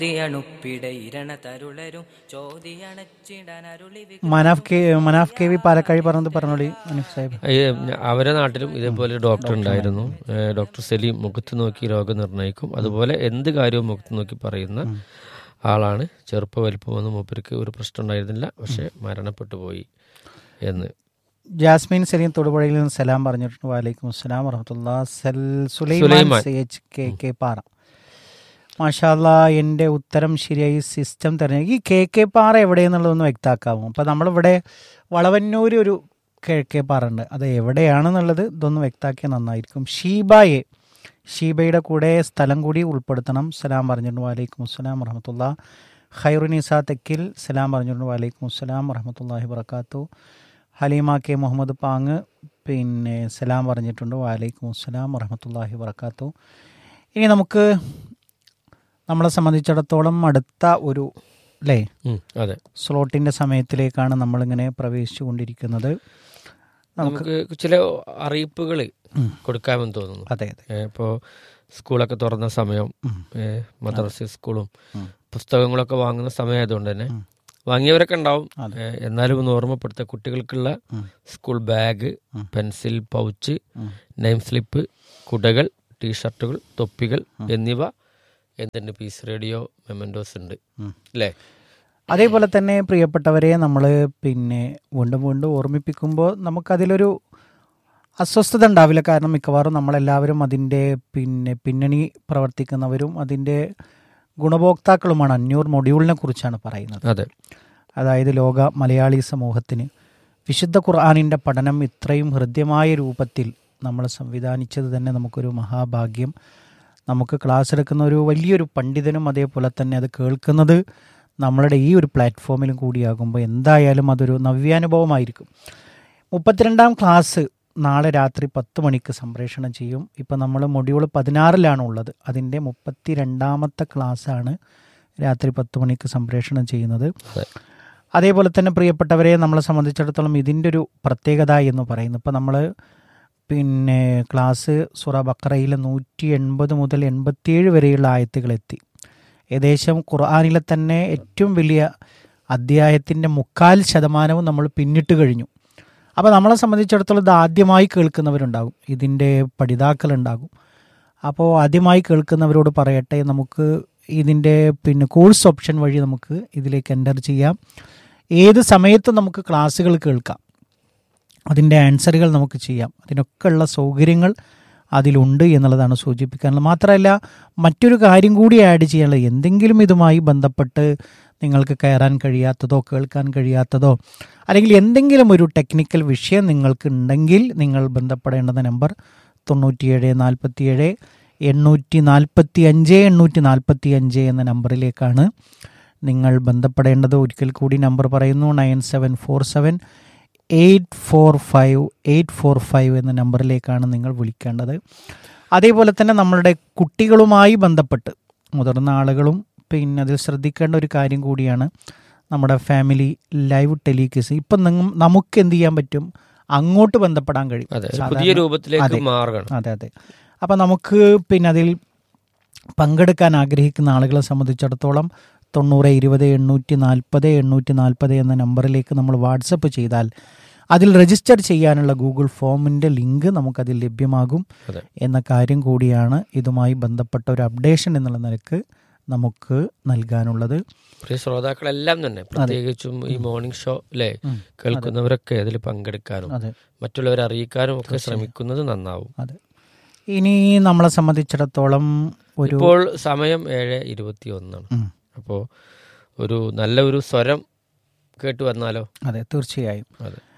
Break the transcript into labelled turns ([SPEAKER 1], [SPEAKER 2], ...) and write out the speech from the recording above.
[SPEAKER 1] ണുപ്പിടയിരണ തരുളരും ചോദിയണച്ചിടനരുളി
[SPEAKER 2] Manaf K Manaf K V Palakkazhi പറഞ്ഞത് പറഞ്ഞോളി മനീഫ് സാഹിബ്
[SPEAKER 3] ഈ അവരെ നാട്ടിലും ഇതേപോലെ ഒരു ഡോക്ടർ ഉണ്ടായിരുന്നു ഏഹ് ഡോക്ടർ സലീം മുഖത്ത് നോക്കി രോഗം നിർണ്ണയിക്കും അതുപോലെ എന്ത് കാര്യവും മുഖത്ത് നോക്കി പറയുന്ന ആളാണ് ചെറുപ്പ വലിപ്പമൊന്നും മൂപ്പർക്ക് ഒരു പ്രശ്നം ഉണ്ടായിരുന്നില്ല പക്ഷെ മരണപ്പെട്ടു പോയി എന്ന്
[SPEAKER 2] ജാസ്മിൻ സലീം തൊടുപുഴയിൽ നിന്ന് സലാം പറഞ്ഞിട്ടുണ്ട് വാലൈക്കും അസ്സലാം വറഹമത്തുള്ള സൽ Sulaiman
[SPEAKER 3] Sulaiman.
[SPEAKER 2] C H K K പാറ മാഷാല്ല എൻ്റെ ഉത്തരം ശരിയായി സിസ്റ്റം തിരഞ്ഞെടുക്കും ഈ കെ കെ പാറ എവിടെയെന്നുള്ളതൊന്ന് വ്യക്തമാക്കാമോ അപ്പോൾ നമ്മളിവിടെ വളവന്നൂർ ഒരു കെ കെ പാറ ഉണ്ട് അത് എവിടെയാണെന്നുള്ളത് ഇതൊന്ന് വ്യക്തമാക്കിയാൽ നന്നായിരിക്കും ഷീബായെ ഷീബയുടെ കൂടെ സ്ഥലം കൂടി ഉൾപ്പെടുത്തണം സലാം പറഞ്ഞിട്ടുണ്ട് വാലൈക്കും അസ്സലാം വറഹമത്തുള്ള ഖൈറുനിസ തെക്കിൽ സലാം പറഞ്ഞിട്ടുണ്ട് വാലൈക്കും അസ്സലാം വറഹമത്തല്ലാഹി വർക്കാത്തു ഹലീമ കെ മുഹമ്മദ് പാങ് പിന്നെ സലാം പറഞ്ഞിട്ടുണ്ട് വാലൈക്കും അസ്സലാം വറഹമത്തല്ലാഹി വർക്കാത്തു ഇനി നമുക്ക് നമ്മളെ സംബന്ധിച്ചിടത്തോളം അടുത്ത ഒരു അല്ലേ
[SPEAKER 3] ഉം, അതെ
[SPEAKER 2] സ്ലോട്ടിൻ്റെ സമയത്തിലേക്കാണ് നമ്മളിങ്ങനെ പ്രവേശിച്ചു കൊണ്ടിരിക്കുന്നത്
[SPEAKER 3] നമുക്ക് ചില അറിയിപ്പുകൾ കൊടുക്കാമെന്ന് തോന്നുന്നു
[SPEAKER 2] അതെ അതെ
[SPEAKER 3] ഏഹ് ഇപ്പോ സ്കൂളൊക്കെ തുറന്ന സമയം ഏഹ് മദ്രസ സ്കൂളും പുസ്തകങ്ങളൊക്കെ വാങ്ങുന്ന സമയമായതുകൊണ്ട് തന്നെ വാങ്ങിയവരൊക്കെ ഉണ്ടാവും ഏഹ് എന്നാലും ഒന്ന് ഓർമ്മപ്പെടുത്തുക കുട്ടികൾക്കുള്ള school bag pencil pouch name slip കുടകൾ ടീഷർട്ടുകൾ തൊപ്പികൾ എന്നിവ എന്തുണ്ട് പീസ് റേഡിയോ മെമൻഡോസ് ഉണ്ട് അല്ലേ
[SPEAKER 2] അതേപോലെ തന്നെ പ്രിയപ്പെട്ടവരെ നമ്മൾ പിന്നെ വീണ്ടും വീണ്ടും ഓർമ്മിപ്പിക്കുമ്പോൾ നമുക്കതിലൊരു അസ്വസ്ഥത ഉണ്ടാവില്ല കാരണം മിക്കവാറും നമ്മളെല്ലാവരും അതിൻ്റെ പിന്നെ പിന്നണി പ്രവർത്തിക്കുന്നവരും അതിൻ്റെ ഗുണഭോക്താക്കളുമാണ് അഞ്ഞൂറ് മൊഡ്യൂളിനെ കുറിച്ചാണ് പറയുന്നത്
[SPEAKER 3] അതെ
[SPEAKER 2] അതായത് ലോക മലയാളി സമൂഹത്തിന് വിശുദ്ധ ഖുർആാനിൻ്റെ പഠനം ഇത്രയും ഹൃദ്യമായ രൂപത്തിൽ നമ്മൾ സംവിധാനിച്ചത് തന്നെ നമുക്കൊരു മഹാഭാഗ്യം നമുക്ക് ക്ലാസ് എടുക്കുന്ന ഒരു വലിയൊരു പണ്ഡിതനും അതേപോലെ തന്നെ അത് കേൾക്കുന്നത് നമ്മളുടെ ഈ ഒരു പ്ലാറ്റ്ഫോമിലും കൂടിയാകുമ്പോൾ എന്തായാലും അതൊരു നവ്യാനുഭവമായിരിക്കും മുപ്പത്തിരണ്ടാം ക്ലാസ് നാളെ രാത്രി പത്ത് മണിക്ക് സംപ്രേഷണം ചെയ്യും ഇപ്പം നമ്മൾ മൊഡ്യൂൾ പതിനാറിലാണ് ഉള്ളത് അതിൻ്റെ മുപ്പത്തി രണ്ടാമത്തെ ക്ലാസ്സാണ് രാത്രി പത്ത് മണിക്ക് സംപ്രേഷണം ചെയ്യുന്നത്
[SPEAKER 3] അതെ.
[SPEAKER 2] അതേപോലെ തന്നെ പ്രിയപ്പെട്ടവരെ നമ്മളെ സംബന്ധിച്ചിടത്തോളം ഇതിൻ്റെ ഒരു പ്രത്യേകത എന്ന് പറയുന്നത് ഇപ്പം നമ്മൾ പിന്നെ ക്ലാസ് സുറ ബക്കറയിലെ നൂറ്റി എൺപത് മുതൽ എൺപത്തിയേഴ് വരെയുള്ള ആയത്തുകളെത്തി ഏകദേശം ഖുർആാനിലെ തന്നെ ഏറ്റവും വലിയ അധ്യായത്തിൻ്റെ മുക്കാൽ ശതമാനവും നമ്മൾ പിന്നിട്ട് കഴിഞ്ഞു അപ്പോൾ നമ്മളെ സംബന്ധിച്ചിടത്തോളം ഇത് ആദ്യമായി കേൾക്കുന്നവരുണ്ടാകും ഇതിൻ്റെ പഠിതാക്കളുണ്ടാകും അപ്പോൾ ആദ്യമായി കേൾക്കുന്നവരോട് പറയട്ടെ നമുക്ക് ഇതിൻ്റെ പിന്നെ കോഴ്സ് ഓപ്ഷൻ വഴി നമുക്ക് ഇതിലേക്ക് എൻ്റർ ചെയ്യാം ഏത് സമയത്തും നമുക്ക് ക്ലാസ്സുകൾ കേൾക്കാം അതിൻ്റെ ആൻസറുകൾ നമുക്ക് ചെയ്യാം അതിനൊക്കെ ഉള്ള സൗകര്യങ്ങൾ അതിലുണ്ട് എന്നുള്ളതാണ് സൂചിപ്പിക്കാനുള്ളത് മാത്രമല്ല മറ്റൊരു കാര്യം കൂടി ആഡ് ചെയ്യാനുള്ളത് എന്തെങ്കിലും ഇതുമായി ബന്ധപ്പെട്ട് നിങ്ങൾക്ക് കയറാൻ കഴിയാത്തതോ കേൾക്കാൻ കഴിയാത്തതോ അല്ലെങ്കിൽ എന്തെങ്കിലും ഒരു ടെക്നിക്കൽ വിഷയം നിങ്ങൾക്ക് ഉണ്ടെങ്കിൽ നിങ്ങൾ ബന്ധപ്പെടേണ്ടുന്ന നമ്പർ തൊണ്ണൂറ്റിയേഴ് നാൽപ്പത്തിയേഴ് എണ്ണൂറ്റി നാൽപ്പത്തി അഞ്ച് എണ്ണൂറ്റി നാൽപ്പത്തി അഞ്ച് എന്ന നമ്പറിലേക്കാണ് നിങ്ങൾ ബന്ധപ്പെടേണ്ടത് ഒരിക്കൽ കൂടി നമ്പർ പറയുന്നു nine seven four seven eight four five eight four five എന്ന നമ്പറിലേക്കാണ് നിങ്ങൾ വിളിക്കേണ്ടത് അതേപോലെ തന്നെ നമ്മളുടെ കുട്ടികളുമായി ബന്ധപ്പെട്ട് മുതിർന്ന ആളുകളും പിന്നെ അതിൽ ശ്രദ്ധിക്കേണ്ട ഒരു കാര്യം കൂടിയാണ് നമ്മുടെ ഫാമിലി ലൈവ് ടെലിക്കേസ് ഇപ്പം നിങ്ങൾ നമുക്ക് എന്ത് ചെയ്യാൻ പറ്റും അങ്ങോട്ട് ബന്ധപ്പെടാൻ കഴിയും
[SPEAKER 3] അതെ ഒരു
[SPEAKER 2] സാധാരണ-
[SPEAKER 3] പുതിയ രൂപത്തിലേക്ക്
[SPEAKER 2] അതെ.
[SPEAKER 3] മാറുകയാണ്
[SPEAKER 2] അതെ അതെ അപ്പം നമുക്ക് പിന്നെ അതിൽ പങ്കെടുക്കാൻ ആഗ്രഹിക്കുന്ന ആളുകളെ സംബന്ധിച്ചിടത്തോളം തൊണ്ണൂറ് ഇരുപത് എണ്ണൂറ്റി നാൽപ്പത് എണ്ണൂറ്റി നാൽപ്പത് എന്ന നമ്പറിലേക്ക് നമ്മൾ വാട്സപ്പ് ചെയ്താൽ അതിൽ രജിസ്റ്റർ ചെയ്യാനുള്ള ഗൂഗിൾ ഫോമിൻ്റെ ലിങ്ക് നമുക്കതിൽ ലഭ്യമാകും
[SPEAKER 3] അതെ.
[SPEAKER 2] എന്ന കാര്യം കൂടിയാണ് ഇതുമായി ബന്ധപ്പെട്ട ഒരു അപ്ഡേഷൻ എന്നുള്ള നിലക്ക് നമുക്ക് നൽകാനുള്ളത്
[SPEAKER 3] പ്രിയ ശ്രോതാക്കളെല്ലാം തന്നെ പ്രത്യേകിച്ചും ഈ മോർണിംഗ് ഷോ അല്ലേ കേൾക്കുന്നവരൊക്കെ അതിൽ പങ്കെടുക്കാനും
[SPEAKER 2] അതെ
[SPEAKER 3] മറ്റുള്ളവരെ അറിയിക്കാനും ഒക്കെ ശ്രമിക്കുന്നത് നന്നാവും
[SPEAKER 2] അതെ ഇനി നമ്മളെ സംബന്ധിച്ചിടത്തോളം ഒരു
[SPEAKER 3] ഇപ്പോൾ സമയം ഏഴ് ഇരുപത്തി ഒന്നാണ്
[SPEAKER 2] ഉം.
[SPEAKER 3] അപ്പോൾ ഒരു നല്ല ഒരു സ്വരം കേട്ട് വന്നാലോ
[SPEAKER 2] അതെ തീർച്ചയായും
[SPEAKER 3] അതെ